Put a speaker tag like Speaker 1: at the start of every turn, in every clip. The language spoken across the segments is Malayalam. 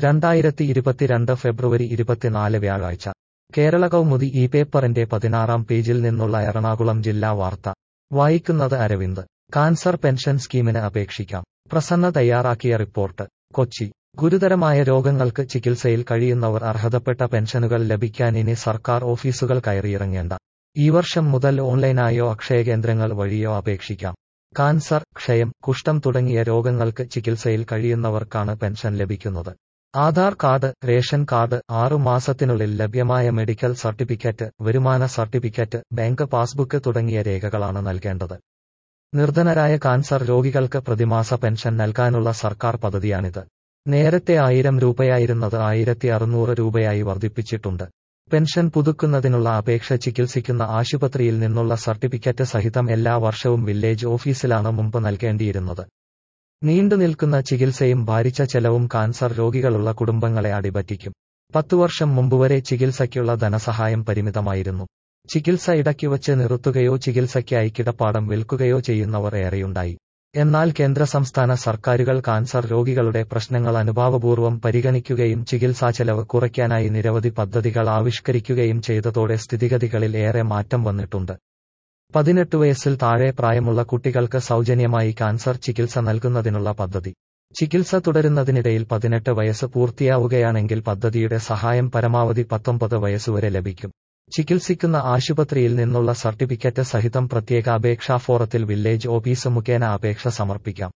Speaker 1: രണ്ടായിരത്തി ഇരുപത്തിരണ്ട് ഫെബ്രുവരി ഇരുപത്തിനാല് വ്യാഴാഴ്ച കേരള കൗമുദി ഈ പേപ്പറിന്റെ പതിനാറാം പേജിൽ നിന്നുള്ള എറണാകുളം ജില്ലാ വാർത്ത വായിക്കുന്നത് അരവിന്ദ് കാൻസർ പെൻഷൻ സ്കീമിന് അപേക്ഷിക്കാം പ്രസന്ന തയ്യാറാക്കിയ റിപ്പോർട്ട് കൊച്ചി ഗുരുതരമായ രോഗങ്ങൾക്ക് ചികിത്സയിൽ കഴിയുന്നവർ അർഹതപ്പെട്ട പെൻഷനുകൾ ലഭിക്കാൻ ഇനി സർക്കാർ ഓഫീസുകൾ കയറിയിറങ്ങേണ്ട ഈ വർഷം മുതൽ ഓൺലൈനായോ അക്ഷയകേന്ദ്രങ്ങൾ വഴിയോ അപേക്ഷിക്കാം കാൻസർ ക്ഷയം കുഷ്ഠം തുടങ്ങിയ രോഗങ്ങൾക്ക് ചികിത്സയിൽ കഴിയുന്നവർക്കാണ് പെൻഷൻ ലഭിക്കുന്നത് ആധാർ കാർഡ് റേഷൻ കാർഡ് ആറു മാസത്തിനുള്ളിൽ ലഭ്യമായ മെഡിക്കൽ സർട്ടിഫിക്കറ്റ് വരുമാന സർട്ടിഫിക്കറ്റ് ബാങ്ക് പാസ്ബുക്ക് തുടങ്ങിയ രേഖകളാണ് നൽകേണ്ടത് നിർധനരായ കാൻസർ രോഗികൾക്ക് പ്രതിമാസ പെൻഷൻ നൽകാനുള്ള സർക്കാർ പദ്ധതിയാണിത് നേരത്തെ ആയിരം രൂപയായിരുന്നത് ആയിരത്തി അറുന്നൂറ് രൂപയായി വർദ്ധിപ്പിച്ചിട്ടുണ്ട് പെൻഷൻ പുതുക്കുന്നതിനുള്ള അപേക്ഷ ചികിത്സിക്കുന്ന ആശുപത്രിയിൽ നിന്നുള്ള സർട്ടിഫിക്കറ്റ് സഹിതം എല്ലാ വർഷവും വില്ലേജ് ഓഫീസിലാണ് മുമ്പ് നൽകേണ്ടിയിരുന്നത് നീണ്ടുനിൽക്കുന്ന ചികിത്സയും ഭാരിച്ച ചെലവും കാൻസർ രോഗികളുള്ള കുടുംബങ്ങളെ അടിപറ്റിക്കും പത്തു വർഷം മുമ്പുവരെ ചികിത്സയ്ക്കുള്ള ധനസഹായം പരിമിതമായിരുന്നു ചികിത്സ ഇടയ്ക്കുവച്ച് നിർത്തുകയോ ചികിത്സയ്ക്കായി കിടപ്പാടം വിൽക്കുകയോ ചെയ്യുന്നവർ ഏറെയുണ്ടായി എന്നാൽ കേന്ദ്ര സംസ്ഥാന സർക്കാരുകൾ കാൻസർ രോഗികളുടെ പ്രശ്നങ്ങൾ അനുഭാവപൂർവ്വം പരിഗണിക്കുകയും ചികിത്സാ ചെലവ് കുറയ്ക്കാനായി നിരവധി പദ്ധതികൾ ആവിഷ്കരിക്കുകയും ചെയ്തതോടെ സ്ഥിതിഗതികളിൽ ഏറെ മാറ്റം വന്നിട്ടുണ്ട് പതിനെട്ട് വയസ്സിൽ താഴെ പ്രായമുള്ള കുട്ടികൾക്ക് സൗജന്യമായി കാൻസർ ചികിത്സ നൽകുന്നതിനുള്ള പദ്ധതി ചികിത്സ തുടരുന്നതിനിടയിൽ പതിനെട്ട് വയസ്സ് പൂർത്തിയാവുകയാണെങ്കിൽ പദ്ധതിയുടെ സഹായം പരമാവധി പത്തൊമ്പത് വയസ്സുവരെ ലഭിക്കും ചികിത്സിക്കുന്ന ആശുപത്രിയിൽ നിന്നുള്ള സർട്ടിഫിക്കറ്റ് സഹിതം പ്രത്യേക അപേക്ഷാ ഫോറത്തിൽ വില്ലേജ് ഓഫീസ് മുഖേന അപേക്ഷ സമർപ്പിക്കാം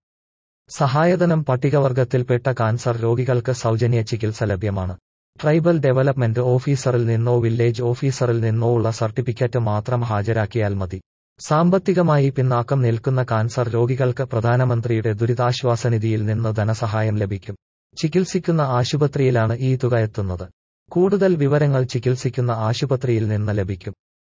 Speaker 1: സഹായധനം പട്ടികവർഗത്തിൽപ്പെട്ട കാൻസർ രോഗികൾക്ക് സൗജന്യ ചികിത്സ ലഭ്യമാണ് ട്രൈബൽ ഡെവലപ്മെന്റ് ഓഫീസറിൽ നിന്നോ വില്ലേജ് ഓഫീസറിൽ നിന്നോ ഉള്ള സർട്ടിഫിക്കറ്റ് മാത്രം ഹാജരാക്കിയാൽ മതി സാമ്പത്തികമായി പിന്നാക്കം നിൽക്കുന്ന കാൻസർ രോഗികൾക്ക് പ്രധാനമന്ത്രിയുടെ ദുരിതാശ്വാസ നിധിയിൽ നിന്ന് ധനസഹായം ലഭിക്കും ചികിത്സിക്കുന്ന ആശുപത്രിയിലാണ് ഈ തുക എത്തുന്നത് കൂടുതൽ വിവരങ്ങൾ ചികിത്സിക്കുന്ന ആശുപത്രിയിൽ നിന്ന് ലഭിക്കും